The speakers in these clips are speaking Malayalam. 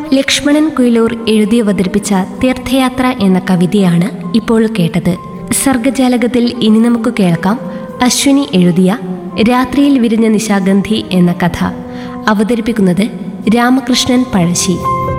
ലക്ഷ്മണൻ കുയിലൂർ എഴുതി അവതരിപ്പിച്ച തീർത്ഥയാത്ര എന്ന കവിതയാണ് ഇപ്പോൾ കേട്ടത് സർഗജാലകത്തിൽ ഇനി നമുക്ക് കേൾക്കാം അശ്വിനി എഴുതിയ രാത്രിയിൽ വിരിഞ്ഞ നിശാഗന്ധി എന്ന കഥ അവതരിപ്പിക്കുന്നത് രാമകൃഷ്ണൻ പഴശ്ശി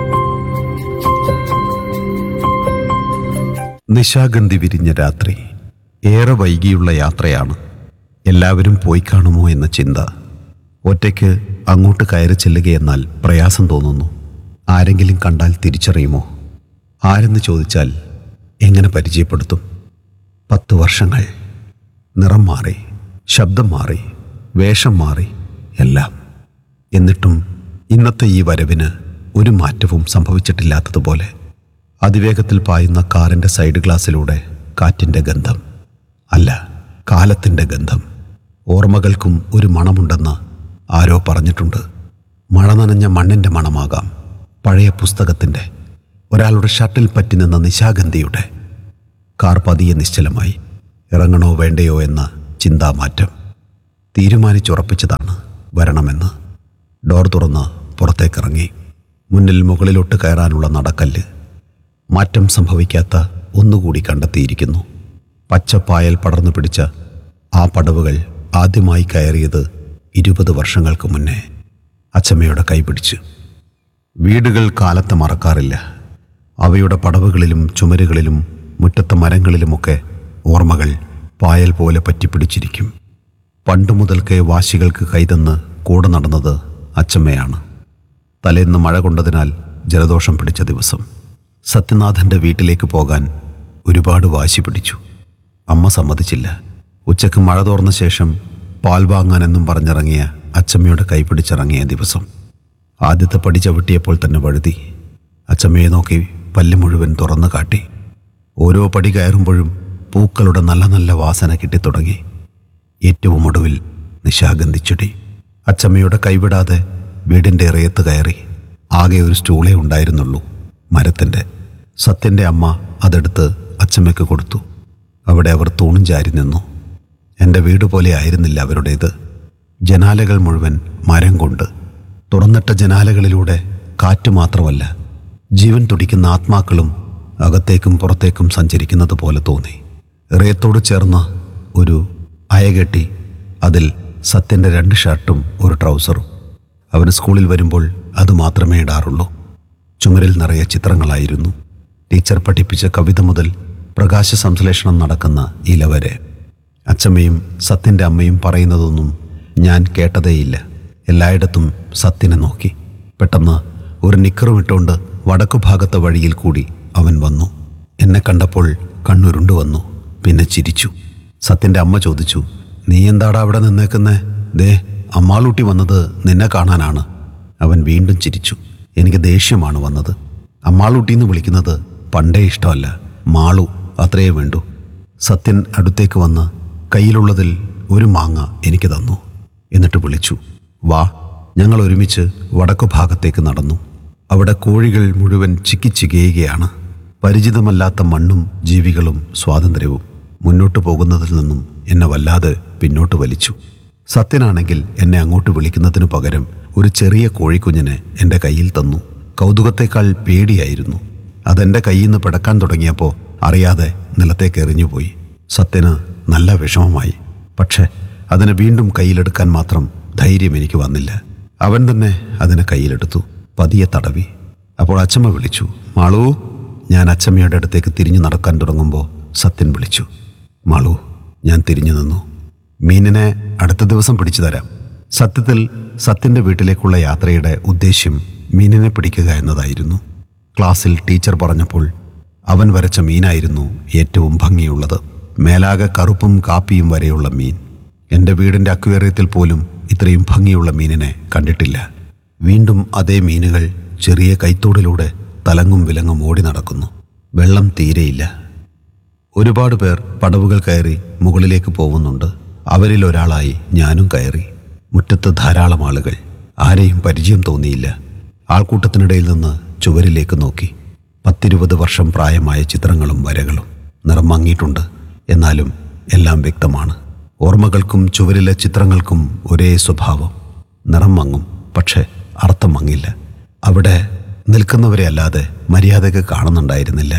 നിശാഗന്ധി വിരിഞ്ഞ രാത്രി ഏറെ വൈകിയുള്ള യാത്രയാണ് എല്ലാവരും പോയി കാണുമോ എന്ന ചിന്ത ഒറ്റയ്ക്ക് അങ്ങോട്ട് കയറി ചെല്ലുകയെന്നാൽ പ്രയാസം തോന്നുന്നു ആരെങ്കിലും കണ്ടാൽ തിരിച്ചറിയുമോ ആരെന്ന് ചോദിച്ചാൽ എങ്ങനെ പരിചയപ്പെടുത്തും പത്ത് വർഷങ്ങൾ നിറം മാറി ശബ്ദം മാറി വേഷം മാറി എല്ലാം എന്നിട്ടും ഇന്നത്തെ ഈ വരവിന് ഒരു മാറ്റവും സംഭവിച്ചിട്ടില്ലാത്തതുപോലെ അതിവേഗത്തിൽ പായുന്ന കാറിൻ്റെ സൈഡ് ഗ്ലാസ്സിലൂടെ കാറ്റിൻ്റെ ഗന്ധം അല്ല കാലത്തിൻ്റെ ഗന്ധം ഓർമ്മകൾക്കും ഒരു മണമുണ്ടെന്ന് ആരോ പറഞ്ഞിട്ടുണ്ട് മഴ നനഞ്ഞ മണ്ണിൻ്റെ മണമാകാം പഴയ പുസ്തകത്തിൻ്റെ ഒരാളുടെ ഷർട്ടിൽ പറ്റി നിന്ന നിശാഗന്ധിയുടെ കാർ പതിയെ നിശ്ചലമായി ഇറങ്ങണോ വേണ്ടയോ എന്ന ചിന്താമാറ്റം തീരുമാനിച്ചുറപ്പിച്ചതാണ് വരണമെന്ന് ഡോർ തുറന്ന് പുറത്തേക്കിറങ്ങി മുന്നിൽ മുകളിലോട്ട് കയറാനുള്ള നടക്കല്ല് മാറ്റം സംഭവിക്കാത്ത ഒന്നുകൂടി കണ്ടെത്തിയിരിക്കുന്നു പച്ചപ്പായൽ പടർന്നു പിടിച്ച ആ പടവുകൾ ആദ്യമായി കയറിയത് ഇരുപത് വർഷങ്ങൾക്ക് മുന്നേ അച്ചമ്മയുടെ കൈപിടിച്ച് വീടുകൾ കാലത്തെ മറക്കാറില്ല അവയുടെ പടവുകളിലും ചുമരുകളിലും മുറ്റത്തെ മരങ്ങളിലുമൊക്കെ ഓർമ്മകൾ പായൽ പോലെ പറ്റിപ്പിടിച്ചിരിക്കും പണ്ടു മുതൽക്കേ വാശികൾക്ക് കൈതന്ന് കൂടെ നടന്നത് അച്ചമ്മയാണ് തലേന്ന് മഴ കൊണ്ടതിനാൽ ജലദോഷം പിടിച്ച ദിവസം സത്യനാഥന്റെ വീട്ടിലേക്ക് പോകാൻ ഒരുപാട് വാശി പിടിച്ചു അമ്മ സമ്മതിച്ചില്ല ഉച്ചക്ക് മഴ തോർന്ന ശേഷം പാൽ വാങ്ങാനെന്നും പറഞ്ഞിറങ്ങിയ അച്ചമ്മയുടെ കൈ പിടിച്ചിറങ്ങിയ ദിവസം ആദ്യത്തെ പടി ചവിട്ടിയപ്പോൾ തന്നെ വഴുതി അച്ചമ്മയെ നോക്കി പല്ല് മുഴുവൻ തുറന്നു കാട്ടി ഓരോ പടി കയറുമ്പോഴും പൂക്കളുടെ നല്ല നല്ല വാസന കിട്ടിത്തുടങ്ങി ഏറ്റവും ഒടുവിൽ നിശാഗന്ധിച്ചെടി അച്ചമ്മയുടെ കൈവിടാതെ വീടിൻ്റെ ഇറയത്ത് കയറി ആകെ ഒരു സ്റ്റൂളേ ഉണ്ടായിരുന്നുള്ളൂ മരത്തിൻ്റെ സത്യൻ്റെ അമ്മ അതെടുത്ത് അച്ചമ്മയ്ക്ക് കൊടുത്തു അവിടെ അവർ തൂണും ചാരി നിന്നു എൻ്റെ വീട് പോലെ ആയിരുന്നില്ല അവരുടേത് ജനാലകൾ മുഴുവൻ മരം കൊണ്ട് തുറന്നിട്ട ജനാലകളിലൂടെ കാറ്റ് മാത്രമല്ല ജീവൻ തുടിക്കുന്ന ആത്മാക്കളും അകത്തേക്കും പുറത്തേക്കും സഞ്ചരിക്കുന്നത് പോലെ തോന്നി ഇറയത്തോട് ചേർന്ന് ഒരു അയകെട്ടി അതിൽ സത്യൻ്റെ രണ്ട് ഷർട്ടും ഒരു ട്രൗസറും അവൻ സ്കൂളിൽ വരുമ്പോൾ അത് മാത്രമേ ഇടാറുള്ളൂ ചുമരിൽ നിറയെ ചിത്രങ്ങളായിരുന്നു ടീച്ചർ പഠിപ്പിച്ച കവിത മുതൽ പ്രകാശ സംശ്ലേഷണം നടക്കുന്ന ഇല വരെ അച്ചമ്മയും സത്യൻ്റെ അമ്മയും പറയുന്നതൊന്നും ഞാൻ കേട്ടതേയില്ല എല്ലായിടത്തും സത്യനെ നോക്കി പെട്ടെന്ന് ഒരു നിക്കറും ഇട്ടുകൊണ്ട് വടക്കു ഭാഗത്തെ വഴിയിൽ കൂടി അവൻ വന്നു എന്നെ കണ്ടപ്പോൾ കണ്ണുരുണ്ടു വന്നു പിന്നെ ചിരിച്ചു സത്യൻ്റെ അമ്മ ചോദിച്ചു നീ എന്താടാ അവിടെ നിന്നേക്കുന്നേ ദേ അമ്മാളൂട്ടി വന്നത് നിന്നെ കാണാനാണ് അവൻ വീണ്ടും ചിരിച്ചു എനിക്ക് ദേഷ്യമാണ് വന്നത് അമ്മാളൂട്ടി എന്ന് വിളിക്കുന്നത് പണ്ടേ ഇഷ്ടമല്ല മാളു അത്രയേ വേണ്ടൂ സത്യൻ അടുത്തേക്ക് വന്ന് കയ്യിലുള്ളതിൽ ഒരു മാങ്ങ എനിക്ക് തന്നു എന്നിട്ട് വിളിച്ചു വാ ഞങ്ങൾ ഒരുമിച്ച് വടക്കു ഭാഗത്തേക്ക് നടന്നു അവിടെ കോഴികൾ മുഴുവൻ ചിക്കിച്ചികയുകയാണ് പരിചിതമല്ലാത്ത മണ്ണും ജീവികളും സ്വാതന്ത്ര്യവും മുന്നോട്ട് പോകുന്നതിൽ നിന്നും എന്നെ വല്ലാതെ പിന്നോട്ട് വലിച്ചു സത്യനാണെങ്കിൽ എന്നെ അങ്ങോട്ട് വിളിക്കുന്നതിനു പകരം ഒരു ചെറിയ കോഴിക്കുഞ്ഞിനെ എൻ്റെ കയ്യിൽ തന്നു കൗതുകത്തേക്കാൾ പേടിയായിരുന്നു അതെൻ്റെ കയ്യിൽ നിന്ന് പിടക്കാൻ തുടങ്ങിയപ്പോൾ അറിയാതെ നിലത്തേക്ക് എറിഞ്ഞുപോയി സത്യന് നല്ല വിഷമമായി പക്ഷെ അതിനെ വീണ്ടും കയ്യിലെടുക്കാൻ മാത്രം ധൈര്യം എനിക്ക് വന്നില്ല അവൻ തന്നെ അതിനെ കയ്യിലെടുത്തു പതിയെ തടവി അപ്പോൾ അച്ചമ്മ വിളിച്ചു മാളു ഞാൻ അച്ചമ്മയുടെ അടുത്തേക്ക് തിരിഞ്ഞു നടക്കാൻ തുടങ്ങുമ്പോൾ സത്യൻ വിളിച്ചു മാളു ഞാൻ തിരിഞ്ഞു നിന്നു മീനിനെ അടുത്ത ദിവസം പിടിച്ചു തരാം സത്യത്തിൽ സത്യന്റെ വീട്ടിലേക്കുള്ള യാത്രയുടെ ഉദ്ദേശ്യം മീനിനെ പിടിക്കുക എന്നതായിരുന്നു ക്ലാസ്സിൽ ടീച്ചർ പറഞ്ഞപ്പോൾ അവൻ വരച്ച മീനായിരുന്നു ഏറ്റവും ഭംഗിയുള്ളത് മേലാകെ കറുപ്പും കാപ്പിയും വരെയുള്ള മീൻ എൻ്റെ വീടിൻ്റെ അക്വേറിയത്തിൽ പോലും ഇത്രയും ഭംഗിയുള്ള മീനിനെ കണ്ടിട്ടില്ല വീണ്ടും അതേ മീനുകൾ ചെറിയ കൈത്തോടിലൂടെ തലങ്ങും വിലങ്ങും ഓടി നടക്കുന്നു വെള്ളം തീരെയില്ല ഒരുപാട് പേർ പടവുകൾ കയറി മുകളിലേക്ക് പോകുന്നുണ്ട് അവരിൽ ഒരാളായി ഞാനും കയറി മുറ്റത്ത് ധാരാളം ആളുകൾ ആരെയും പരിചയം തോന്നിയില്ല ആൾക്കൂട്ടത്തിനിടയിൽ നിന്ന് ചുവരിലേക്ക് നോക്കി പത്തിരുപത് വർഷം പ്രായമായ ചിത്രങ്ങളും വരകളും നിറം മങ്ങിയിട്ടുണ്ട് എന്നാലും എല്ലാം വ്യക്തമാണ് ഓർമ്മകൾക്കും ചുവരിലെ ചിത്രങ്ങൾക്കും ഒരേ സ്വഭാവം നിറം മങ്ങും പക്ഷേ അർത്ഥം മങ്ങില്ല അവിടെ നിൽക്കുന്നവരെ അല്ലാതെ മര്യാദയ്ക്ക് കാണുന്നുണ്ടായിരുന്നില്ല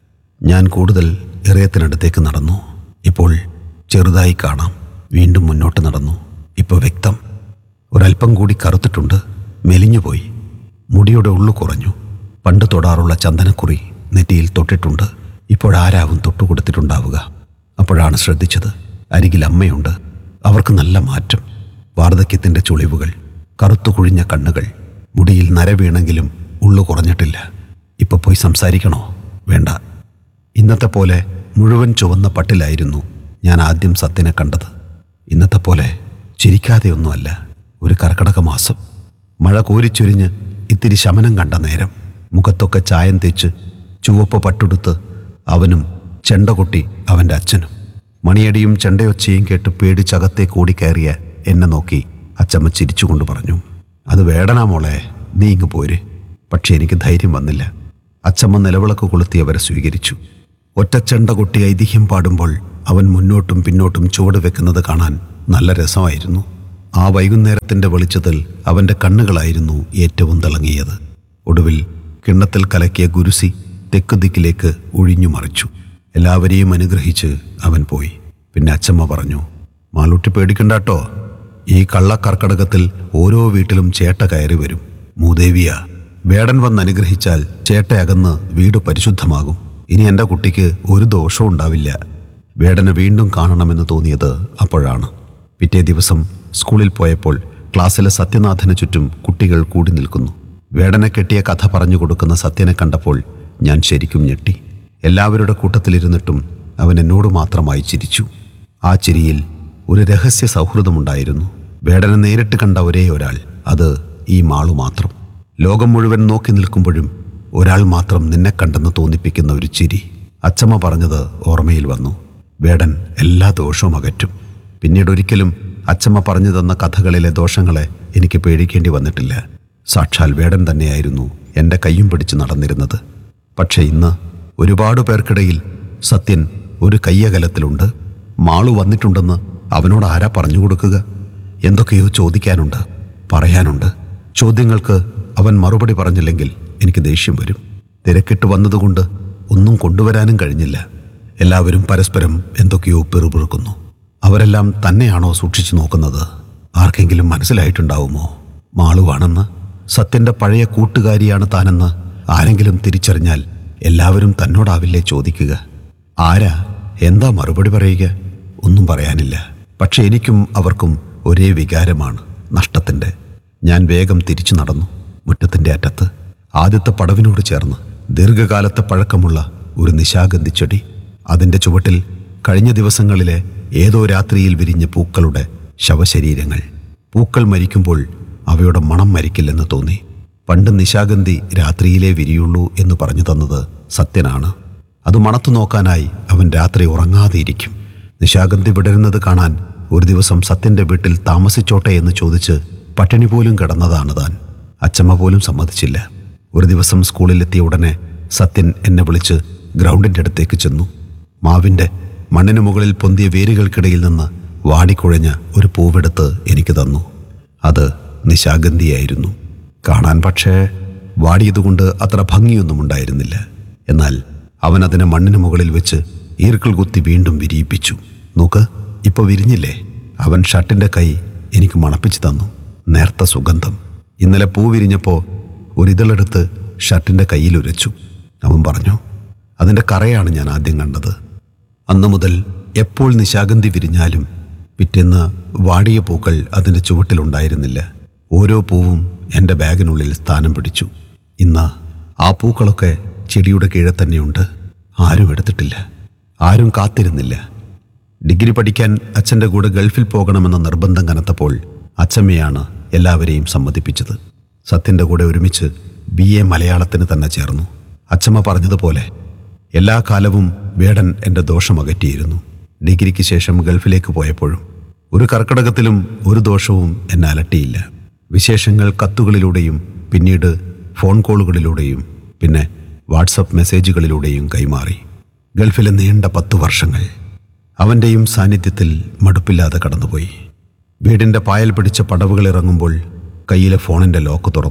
ഞാൻ കൂടുതൽ ഇറയത്തിനടുത്തേക്ക് നടന്നു ഇപ്പോൾ ചെറുതായി കാണാം വീണ്ടും മുന്നോട്ട് നടന്നു ഇപ്പോൾ വ്യക്തം ഒരല്പം കൂടി കറുത്തിട്ടുണ്ട് മെലിഞ്ഞുപോയി മുടിയുടെ ഉള്ളു കുറഞ്ഞു പണ്ട് തൊടാറുള്ള ചന്ദനക്കുറി നെറ്റിയിൽ തൊട്ടിട്ടുണ്ട് ഇപ്പോഴാരാവും തൊട്ടുകൊടുത്തിട്ടുണ്ടാവുക അപ്പോഴാണ് ശ്രദ്ധിച്ചത് അരികിൽ അമ്മയുണ്ട് അവർക്ക് നല്ല മാറ്റം വാർദ്ധക്യത്തിൻ്റെ ചുളിവുകൾ കറുത്തു കുഴിഞ്ഞ കണ്ണുകൾ മുടിയിൽ നര വീണെങ്കിലും ഉള്ളു കുറഞ്ഞിട്ടില്ല ഇപ്പൊ പോയി സംസാരിക്കണോ വേണ്ട ഇന്നത്തെ പോലെ മുഴുവൻ ചുവന്ന പട്ടിലായിരുന്നു ഞാൻ ആദ്യം സത്യനെ കണ്ടത് ഇന്നത്തെ പോലെ ചിരിക്കാതെയൊന്നുമല്ല ഒരു കർക്കടക മാസം മഴ കോരിച്ചൊരിഞ്ഞ് ഇത്തിരി ശമനം കണ്ട നേരം മുഖത്തൊക്കെ ചായം തേച്ച് ചുവപ്പ് പട്ടുടുത്ത് അവനും ചെണ്ട കൊട്ടി അവൻ്റെ അച്ഛനും മണിയടിയും ചെണ്ടയൊച്ചയും കേട്ട് പേടിച്ചകത്തേക്ക് ഓടിക്കയറിയ എന്നെ നോക്കി അച്ചമ്മ ചിരിച്ചുകൊണ്ട് പറഞ്ഞു അത് വേടനാ മോളെ നീ ഇങ്ങ് പോര് പക്ഷെ എനിക്ക് ധൈര്യം വന്നില്ല അച്ചമ്മ നിലവിളക്ക് കൊളുത്തി അവരെ സ്വീകരിച്ചു ഒറ്റച്ചെണ്ട കൊട്ടി ഐതിഹ്യം പാടുമ്പോൾ അവൻ മുന്നോട്ടും പിന്നോട്ടും ചുവട് വെക്കുന്നത് കാണാൻ നല്ല രസമായിരുന്നു ആ വൈകുന്നേരത്തിന്റെ വെളിച്ചത്തിൽ അവന്റെ കണ്ണുകളായിരുന്നു ഏറ്റവും തിളങ്ങിയത് ഒടുവിൽ കിണ്ണത്തിൽ കലക്കിയ ഗുരുസി തെക്ക് ദിക്കിലേക്ക് ഒഴിഞ്ഞു മറിച്ചു എല്ലാവരെയും അനുഗ്രഹിച്ച് അവൻ പോയി പിന്നെ അച്ചമ്മ പറഞ്ഞു മാളൂട്ടി പേടിക്കണ്ടാട്ടോ ഈ കള്ളക്കർക്കടകത്തിൽ ഓരോ വീട്ടിലും ചേട്ട കയറി വരും മൂദേവിയ വേടൻ വന്ന് അനുഗ്രഹിച്ചാൽ ചേട്ടയകന്ന് വീട് പരിശുദ്ധമാകും ഇനി എൻ്റെ കുട്ടിക്ക് ഒരു ദോഷവും ഉണ്ടാവില്ല വേടനെ വീണ്ടും കാണണമെന്ന് തോന്നിയത് അപ്പോഴാണ് പിറ്റേ ദിവസം സ്കൂളിൽ പോയപ്പോൾ ക്ലാസ്സിലെ സത്യനാഥന് ചുറ്റും കുട്ടികൾ കൂടി നിൽക്കുന്നു വേടനെ കെട്ടിയ കഥ പറഞ്ഞു കൊടുക്കുന്ന സത്യനെ കണ്ടപ്പോൾ ഞാൻ ശരിക്കും ഞെട്ടി എല്ലാവരുടെ കൂട്ടത്തിലിരുന്നിട്ടും അവൻ എന്നോട് മാത്രമായി ചിരിച്ചു ആ ചിരിയിൽ ഒരു രഹസ്യ സൗഹൃദമുണ്ടായിരുന്നു വേടനെ നേരിട്ട് കണ്ട ഒരേ ഒരാൾ അത് ഈ മാളു മാത്രം ലോകം മുഴുവൻ നോക്കി നിൽക്കുമ്പോഴും ഒരാൾ മാത്രം നിന്നെ കണ്ടെന്ന് തോന്നിപ്പിക്കുന്ന ഒരു ചിരി അച്ചമ്മ പറഞ്ഞത് ഓർമ്മയിൽ വന്നു വേടൻ എല്ലാ ദോഷവും അകറ്റും പിന്നീട് ഒരിക്കലും അച്ചമ്മ പറഞ്ഞു തന്ന കഥകളിലെ ദോഷങ്ങളെ എനിക്ക് പേടിക്കേണ്ടി വന്നിട്ടില്ല സാക്ഷാൽ വേടൻ തന്നെയായിരുന്നു എൻ്റെ കയ്യും പിടിച്ച് നടന്നിരുന്നത് പക്ഷേ ഇന്ന് ഒരുപാട് പേർക്കിടയിൽ സത്യൻ ഒരു കയ്യകലത്തിലുണ്ട് മാളു വന്നിട്ടുണ്ടെന്ന് അവനോട് ആരാ പറഞ്ഞു കൊടുക്കുക എന്തൊക്കെയോ ചോദിക്കാനുണ്ട് പറയാനുണ്ട് ചോദ്യങ്ങൾക്ക് അവൻ മറുപടി പറഞ്ഞില്ലെങ്കിൽ എനിക്ക് ദേഷ്യം വരും തിരക്കിട്ട് വന്നതുകൊണ്ട് ഒന്നും കൊണ്ടുവരാനും കഴിഞ്ഞില്ല എല്ലാവരും പരസ്പരം എന്തൊക്കെയോ പിറുപിറുക്കുന്നു അവരെല്ലാം തന്നെയാണോ സൂക്ഷിച്ചു നോക്കുന്നത് ആർക്കെങ്കിലും മനസ്സിലായിട്ടുണ്ടാവുമോ മാളുവാണെന്ന് സത്യന്റെ പഴയ കൂട്ടുകാരിയാണ് താനെന്ന് ആരെങ്കിലും തിരിച്ചറിഞ്ഞാൽ എല്ലാവരും തന്നോടാവില്ലേ ചോദിക്കുക ആരാ എന്താ മറുപടി പറയുക ഒന്നും പറയാനില്ല പക്ഷെ എനിക്കും അവർക്കും ഒരേ വികാരമാണ് നഷ്ടത്തിൻ്റെ ഞാൻ വേഗം തിരിച്ചു നടന്നു മുറ്റത്തിൻ്റെ അറ്റത്ത് ആദ്യത്തെ പടവിനോട് ചേർന്ന് ദീർഘകാലത്തെ പഴക്കമുള്ള ഒരു നിശാഗന്ധി ചെടി അതിൻ്റെ ചുവട്ടിൽ കഴിഞ്ഞ ദിവസങ്ങളിലെ ഏതോ രാത്രിയിൽ വിരിഞ്ഞ പൂക്കളുടെ ശവശരീരങ്ങൾ പൂക്കൾ മരിക്കുമ്പോൾ അവയുടെ മണം മരിക്കില്ലെന്ന് തോന്നി പണ്ട് നിശാഗന്ധി രാത്രിയിലേ വിരിയുള്ളൂ എന്ന് പറഞ്ഞു തന്നത് സത്യനാണ് അത് മണത്തു നോക്കാനായി അവൻ രാത്രി ഉറങ്ങാതെ ഇരിക്കും നിശാഗന്ധി വിടരുന്നത് കാണാൻ ഒരു ദിവസം സത്യന്റെ വീട്ടിൽ താമസിച്ചോട്ടെ എന്ന് ചോദിച്ച് പട്ടിണി പോലും കിടന്നതാണ് താൻ അച്ചമ്മ പോലും സമ്മതിച്ചില്ല ഒരു ദിവസം സ്കൂളിലെത്തിയ ഉടനെ സത്യൻ എന്നെ വിളിച്ച് ഗ്രൗണ്ടിൻ്റെ അടുത്തേക്ക് ചെന്നു മാവിൻ്റെ മണ്ണിന് മുകളിൽ പൊന്തിയ വേരുകൾക്കിടയിൽ നിന്ന് വാടിക്കുഴഞ്ഞ ഒരു പൂവെടുത്ത് എനിക്ക് തന്നു അത് നിശാഗന്ധിയായിരുന്നു കാണാൻ പക്ഷേ വാടിയതുകൊണ്ട് അത്ര ഭംഗിയൊന്നും ഉണ്ടായിരുന്നില്ല എന്നാൽ അവൻ അതിനെ മണ്ണിന് മുകളിൽ വെച്ച് ഈർക്കിൾ കുത്തി വീണ്ടും വിരിയിപ്പിച്ചു നോക്ക് ഇപ്പൊ വിരിഞ്ഞില്ലേ അവൻ ഷർട്ടിന്റെ കൈ എനിക്ക് മണപ്പിച്ചു തന്നു നേർത്ത സുഗന്ധം ഇന്നലെ പൂ വിരിഞ്ഞപ്പോൾ ഒരിതളെടുത്ത് ഷർട്ടിന്റെ കയ്യിൽ ഉരച്ചു അവൻ പറഞ്ഞു അതിന്റെ കറയാണ് ഞാൻ ആദ്യം കണ്ടത് അന്നു മുതൽ എപ്പോൾ നിശാഗന്ധി വിരിഞ്ഞാലും പിറ്റേന്ന് വാടിയ പൂക്കൾ അതിൻ്റെ ചുവട്ടിലുണ്ടായിരുന്നില്ല ഓരോ പൂവും എൻ്റെ ബാഗിനുള്ളിൽ സ്ഥാനം പിടിച്ചു ഇന്ന് ആ പൂക്കളൊക്കെ ചെടിയുടെ കീഴെ തന്നെയുണ്ട് ആരും എടുത്തിട്ടില്ല ആരും കാത്തിരുന്നില്ല ഡിഗ്രി പഠിക്കാൻ അച്ഛൻ്റെ കൂടെ ഗൾഫിൽ പോകണമെന്ന നിർബന്ധം കനത്തപ്പോൾ അച്ഛമ്മയാണ് എല്ലാവരെയും സമ്മതിപ്പിച്ചത് സത്യൻ്റെ കൂടെ ഒരുമിച്ച് ബി എ മലയാളത്തിന് തന്നെ ചേർന്നു അച്ഛമ്മ പറഞ്ഞതുപോലെ എല്ലാ കാലവും വേടൻ എൻ്റെ ദോഷം അകറ്റിയിരുന്നു ഡിഗ്രിക്ക് ശേഷം ഗൾഫിലേക്ക് പോയപ്പോഴും ഒരു കർക്കിടകത്തിലും ഒരു ദോഷവും എന്നെ അലട്ടിയില്ല വിശേഷങ്ങൾ കത്തുകളിലൂടെയും പിന്നീട് ഫോൺ കോളുകളിലൂടെയും പിന്നെ വാട്സപ്പ് മെസ്സേജുകളിലൂടെയും കൈമാറി ഗൾഫിലെ നീണ്ട പത്തു വർഷങ്ങൾ അവൻ്റെയും സാന്നിധ്യത്തിൽ മടുപ്പില്ലാതെ കടന്നുപോയി വീടിൻ്റെ പായൽ പിടിച്ച പടവുകൾ ഇറങ്ങുമ്പോൾ കയ്യിലെ ഫോണിൻ്റെ ലോക്ക് തുറന്നു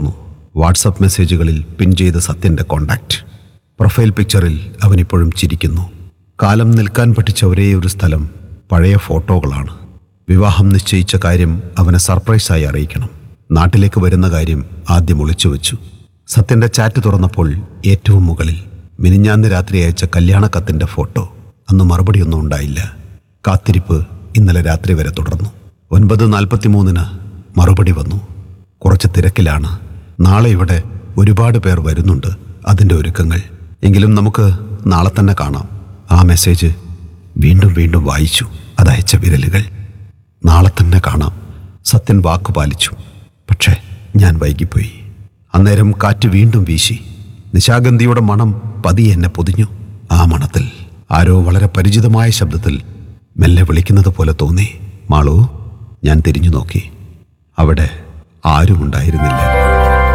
വാട്സപ്പ് മെസ്സേജുകളിൽ പിൻ ചെയ്ത സത്യൻ്റെ കോണ്ടാക്റ്റ് പ്രൊഫൈൽ പിക്ചറിൽ അവനിപ്പോഴും ചിരിക്കുന്നു കാലം നിൽക്കാൻ പഠിച്ച ഒരേ ഒരു സ്ഥലം പഴയ ഫോട്ടോകളാണ് വിവാഹം നിശ്ചയിച്ച കാര്യം അവനെ സർപ്രൈസായി അറിയിക്കണം നാട്ടിലേക്ക് വരുന്ന കാര്യം ആദ്യം ഒളിച്ചു വെച്ചു സത്യന്റെ ചാറ്റ് തുറന്നപ്പോൾ ഏറ്റവും മുകളിൽ മിനിഞ്ഞാന്ന് രാത്രി അയച്ച കല്യാണക്കത്തിന്റെ ഫോട്ടോ അന്ന് മറുപടിയൊന്നും ഉണ്ടായില്ല കാത്തിരിപ്പ് ഇന്നലെ രാത്രി വരെ തുടർന്നു ഒൻപത് നാൽപ്പത്തിമൂന്നിന് മറുപടി വന്നു കുറച്ച് തിരക്കിലാണ് നാളെ ഇവിടെ ഒരുപാട് പേർ വരുന്നുണ്ട് അതിൻ്റെ ഒരുക്കങ്ങൾ എങ്കിലും നമുക്ക് നാളെ തന്നെ കാണാം ആ മെസ്സേജ് വീണ്ടും വീണ്ടും വായിച്ചു അതയച്ച വിരലുകൾ നാളെ തന്നെ കാണാം സത്യൻ വാക്കു പാലിച്ചു പക്ഷേ ഞാൻ വൈകിപ്പോയി അന്നേരം കാറ്റ് വീണ്ടും വീശി നിശാഗന്ധിയുടെ മണം പതിയെ എന്നെ പൊതിഞ്ഞു ആ മണത്തിൽ ആരോ വളരെ പരിചിതമായ ശബ്ദത്തിൽ മെല്ലെ വിളിക്കുന്നത് പോലെ തോന്നി മാളു ഞാൻ തിരിഞ്ഞു നോക്കി അവിടെ ആരും ഉണ്ടായിരുന്നില്ല